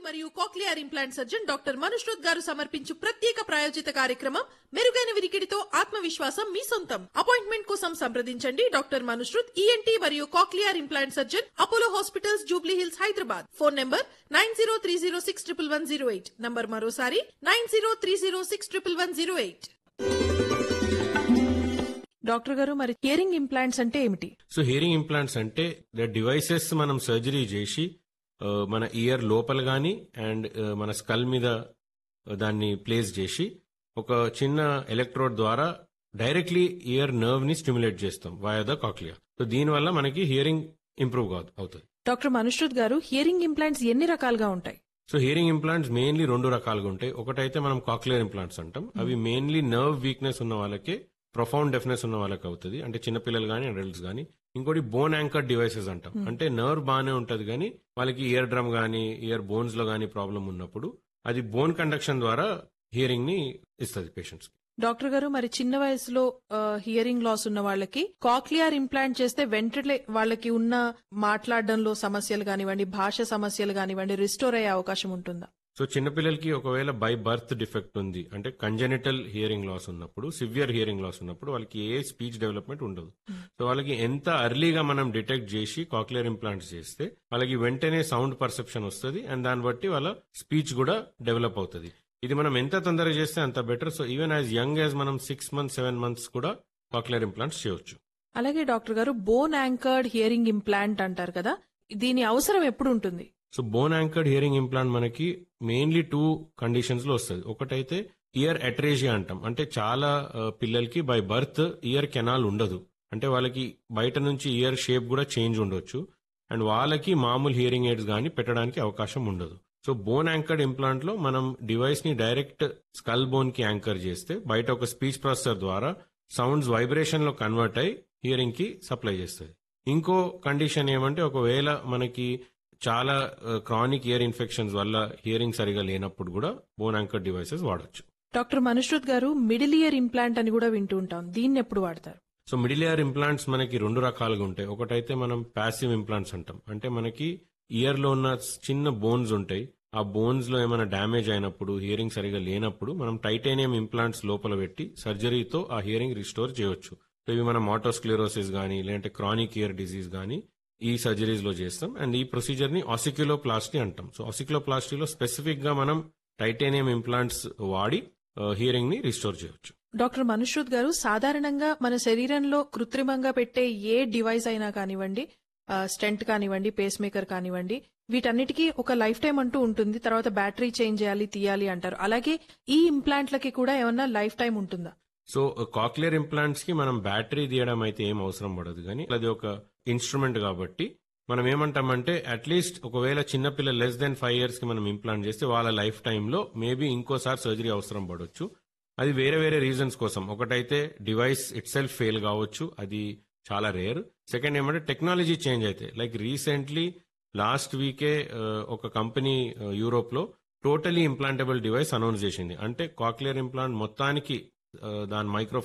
మరియు cochlear implant surgeon doctor Manushruth garu సమర్పించు ప్రత్యేక ప్రాయోజిత కార్యక్రమం మెరుగైన వినికిడితో ఆత్మవిశ్వాసం మీ సొంతం అపాయింట్మెంట్ కోసం సంప్రదించండి డాక్టర్ మనుష్రుత్ ఈఎన్టీ మరియు cochlear implant surgeon Apollo hospitals Jubilee Hills Hyderabad phone number nine zero three zero six triple one zero eight number మరోసారి nine zero three zero six triple one zero eight doctor garu మరి హియరింగ్ ఇంప్లాంట్స్ అంటే ఏమిటి so hearing implants అంటే the devices మనం surgery చేసి ఆ, మన year లోపల కానీ అండ్ మన స్కల్ మీద దాన్ని ప్లేస్ చేసి ఒక చిన్న ఎలక్ట్రోడ్ ద్వారా డైరెక్ట్లీ ఇయర్ నర్వ్ ని స్టిమ్యులేట్ చేస్తాం వయా ద కాక్లియా సో దీనివల్ల మనకి హియరింగ్ ఇంప్రూవ్ అవుతుంది doctor Manushruth garu hearing implants ఎన్ని రకాలుగా ఉంటాయి సో హియరింగ్ ఇంప్లాంట్స్ మెయిన్లీ రెండు రకాలుగా ఉంటాయి ఒకటైతే మనం కాక్లియర్ ఇంప్లాంట్స్ అంటాం అవి మెయిన్లీ నర్వ్ వీక్నెస్ ఉన్న వాళ్ళకే ప్రొఫౌండ్ డెఫ్నెస్ ఉన్న వాళ్ళకి అవుతుంది అంటే చిన్నపిల్లలు కానీ అడల్ట్స్ కానీ ఇంకోటి బోన్ యాంకర్ డివైసెస్ అంటాం అంటే నర్వ్ బాగానే ఉంటది కానీ వాళ్ళకి ఇయర్ డ్రమ్ కానీ ఇయర్ బోన్స్ లో కానీ ప్రాబ్లం ఉన్నప్పుడు అది బోన్ కండక్షన్ ద్వారా హియరింగ్ ని ఇస్తుంది పేషెంట్స్ డాక్టర్ గారు మరి చిన్న వయసులో హియరింగ్ లాస్ ఉన్న వాళ్ళకి కాక్లియర్ ఇంప్లాంట్ చేస్తే వెంటనే వాళ్ళకి ఉన్న మాట్లాడడంలో సమస్యలు కానివ్వండి భాష సమస్యలు కానివ్వండి రిస్టోర్ అయ్యే అవకాశం ఉంటుందా సో చిన్నపిల్లలకి ఒకవేళ బై బర్త్ డిఫెక్ట్ ఉంది అంటే కంజెనిటల్ హియరింగ్ లాస్ ఉన్నప్పుడు సివియర్ హియరింగ్ లాస్ ఉన్నప్పుడు వాళ్ళకి ఏ స్పీచ్ డెవలప్మెంట్ ఉండదు సో వాళ్ళకి ఎంత అర్లీగా మనం డిటెక్ట్ చేసి కాక్లియర్ ఇంప్లాంట్స్ చేస్తే వాళ్ళకి వెంటనే సౌండ్ పర్సెప్షన్ వస్తుంది అండ్ దాన్ని బట్టి వాళ్ళ స్పీచ్ కూడా డెవలప్ అవుతుంది ఇది మనం ఎంత తొందరగా చేస్తే అంత better so even as young as మనం సిక్స్ మంత్స్ సెవెన్ మంత్స్ కూడా కాక్లియర్ ఇంప్లాంట్స్ చేయొచ్చు అలాగే డాక్టర్ గారు బోన్ యాంకర్డ్ హియరింగ్ ఇంప్లాంట్ అంటారు కదా దీని అవసరం ఎప్పుడు ఉంటుంది so bone anchored hearing implant మనకి మెయిన్లీ టూ కండిషన్స్ లో వస్తుంది ఒకటైతే ఇయర్ అట్రేజియా అంటాం అంటే చాలా ఆ, పిల్లలకి బై బర్త్ ఇయర్ కెనాల్ ఉండదు అంటే వాళ్ళకి బయట నుంచి ఇయర్ షేప్ కూడా చేంజ్ ఉండొచ్చు అండ్ వాళ్ళకి మామూలు హియరింగ్ ఎయిడ్స్ కానీ పెట్టడానికి అవకాశం ఉండదు సో బోన్ యాంకర్డ్ ఇంప్లాంట్ లో మనం డివైస్ ని డైరెక్ట్ స్కల్ బోన్ కి యాంకర్ చేస్తే బయట ఒక స్పీచ్ ప్రాసెసర్ ద్వారా సౌండ్స్ వైబ్రేషన్ లో కన్వర్ట్ అయి హియరింగ్ కి సప్లై చేస్తుంది ఇంకో కండిషన్ ఏమంటే ఒకవేళ మనకి చాలా క్రానిక్ ఇయర్ ఇన్ఫెక్షన్స్ వల్ల హియరింగ్ సరిగా లేనప్పుడు కూడా బోన్ యాంకర్ డివైసెస్ వాడొచ్చు doctor Manushruth garu middle year implant అని కూడా వింటూ ఉంటాం దీన్ని ఎప్పుడు వాడతారు సో మిడిల్ ఇయర్ ఇంప్లాంట్స్ మనకి రెండు రకాలుగా ఉంటాయి ఒకటైతే మనం ప్యాసివ్ ఇంప్లాంట్స్ అంటాం అంటే మనకి ఇయర్ లో ఉన్న చిన్న బోన్స్ ఉంటాయి ఆ బోన్స్ లో ఏమైనా డ్యామేజ్ అయినప్పుడు హియరింగ్ సరిగా లేనప్పుడు మనం టైటానియం ఇంప్లాంట్స్ లోపల పెట్టి సర్జరీతో ఆ హియరింగ్ రిస్టోర్ చేయొచ్చు సో ఇవి మనం ఆటోస్క్లెరోసిస్ కానీ లేదంటే క్రానిక్ ఇయర్ డిసీజ్ కానీ ఈ సర్జరీస్ లో చేస్తాం అండ్ ఈ ప్రొసీజర్ ని ఆసిక్యులోప్లాస్టీ అంటాం సో ఆసిక్యులోప్లాస్టీలో స్పెసిఫిక్ గా మనం టైటానియం ఇంప్లాంట్స్ వాడి హియరింగ్ ని రిస్టోర్ చేయొచ్చు డాక్టర్ మనుష్రుత్ గారు సాధారణంగా మన శరీరంలో కృత్రిమంగా పెట్టే ఏ డివైస్ అయినా కానివ్వండి స్టెంట్ కానివ్వండి పేస్ మేకర్ కానివ్వండి వీటన్నిటికీ ఒక లైఫ్ టైం అంటూ ఉంటుంది తర్వాత బ్యాటరీ చేంజ్ చేయాలి తీయాలి అంటారు అలాగే ఈ ఇంప్లాంట్లకి కూడా ఏమన్నా లైఫ్ టైం ఉంటుందా సో కాక్లియర్ ఇంప్లాంట్స్ కి మనం బ్యాటరీ తీయడం అయితే ఏం అవసరం పడదు కానీ అది ఒక ఇన్స్ట్రుమెంట్ కాబట్టి మనం ఏమంటామంటే అట్లీస్ట్ ఒకవేళ చిన్నపిల్ల లెస్ దెన్ ఫైవ్ ఇయర్స్ కి మనం ఇంప్లాంట్ చేస్తే వాళ్ళ లైఫ్ టైంలో మేబీ ఇంకోసారి సర్జరీ అవసరం పడవచ్చు అది వేరే వేరే రీజన్స్ కోసం ఒకటైతే డివైస్ ఇట్ సెల్ఫ్ ఫెయిల్ కావచ్చు అది చాలా రేర్ సెకండ్ ఏమంటే టెక్నాలజీ చేంజ్ అయితే లైక్ రీసెంట్లీ లాస్ట్ వీకే ఒక కంపెనీ యూరోప్ లో టోటలీ ఇంప్లాంటబుల్ డివైస్ అనౌన్స్ చేసింది అంటే కాక్లియర్ ఇంప్లాంట్ మొత్తానికి ఆ, దాని మైక్రో